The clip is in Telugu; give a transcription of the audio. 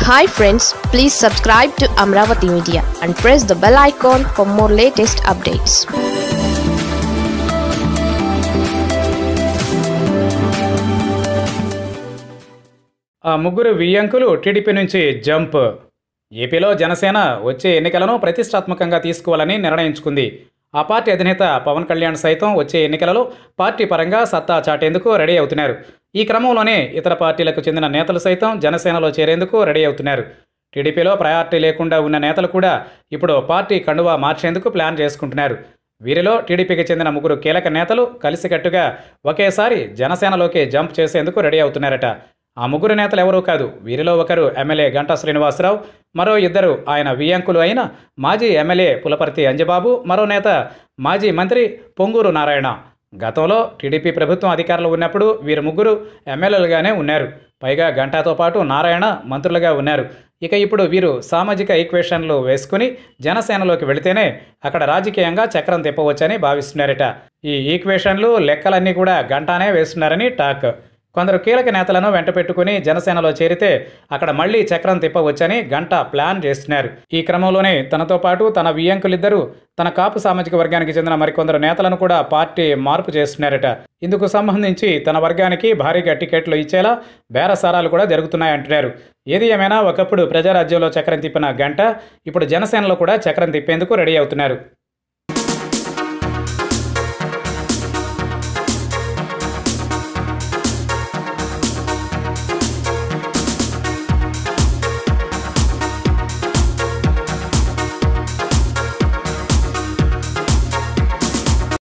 hi friends please subscribe to Amaravati media and press the bell icon for more latest updates ఆ ముగ్గురు వియ్యంకులు టీడీపీ నుంచి జంప్ ఏపీలో జనసేన వచ్చే ఎన్నికలను ప్రతిష్టాత్మకంగా తీసుకోవాలని నిర్ణయించుకుంది ఆ పార్టీ అధినేత పవన్ కళ్యాణ్ సైతం వచ్చే ఎన్నికలలో పార్టీ పరంగా సత్తా చాటేందుకు రెడీ అవుతున్నారు ఈ క్రమంలోనే ఇతర పార్టీలకు చెందిన నేతలు సైతం జనసేనలో చేరేందుకు రెడీ అవుతున్నారు టీడీపీలో ప్రయారిటీ లేకుండా ఉన్న నేతలు కూడా ఇప్పుడు పార్టీ కండువా మార్చేందుకు ప్లాన్ చేసుకుంటున్నారు వీరిలో టీడీపీకి చెందిన ముగ్గురు కీలక నేతలు కలిసికట్టుగా ఒకేసారి జనసేనలోకి జంప్ చేసేందుకు రెడీ అవుతున్నారట ఆ ముగ్గురు నేతలు ఎవరూ కాదు వీరిలో ఒకరు ఎమ్మెల్యే గంటా శ్రీనివాసరావు మరో ఇద్దరు ఆయన వియ్యంకులు అయిన మాజీ ఎమ్మెల్యే పులపర్తి అంజబాబు మరో నేత మాజీ మంత్రి పొంగూరు నారాయణ గతంలో టీడీపీ ప్రభుత్వం అధికారంలో ఉన్నప్పుడు వీరు ముగ్గురు ఎమ్మెల్యేలుగానే ఉన్నారు పైగా గంటాతో పాటు నారాయణ మంత్రులుగా ఉన్నారు ఇక ఇప్పుడు వీరు సామాజిక ఈక్వేషన్లు వేసుకుని జనసేనలోకి వెళితేనే అక్కడ రాజకీయంగా చక్రం తిప్పవచ్చని భావిస్తున్నారట ఈ ఈక్వేషన్లు లెక్కలన్నీ కూడా గంటానే వేస్తున్నారని టాక్ కొందరు కీలక నేతలను వెంట పెట్టుకుని జనసేనలో చేరితే అక్కడ మళ్లీ చక్రం తిప్పవచ్చని గంట ప్లాన్ చేస్తున్నారు ఈ క్రమంలోనే తనతో పాటు తన వియ్యంకులిద్దరూ తన కాపు సామాజిక వర్గానికి చెందిన మరికొందరు నేతలను కూడా పార్టీ మార్పు చేస్తున్నారట ఇందుకు సంబంధించి తన వర్గానికి భారీగా టికెట్లు ఇచ్చేలా బేరసారాలు కూడా జరుగుతున్నాయంటున్నారు ఏది ఏమైనా ఒకప్పుడు ప్రజారాజ్యంలో చక్రం తిప్పిన గంట ఇప్పుడు జనసేనలో కూడా చక్రం తిప్పేందుకు రెడీ అవుతున్నారు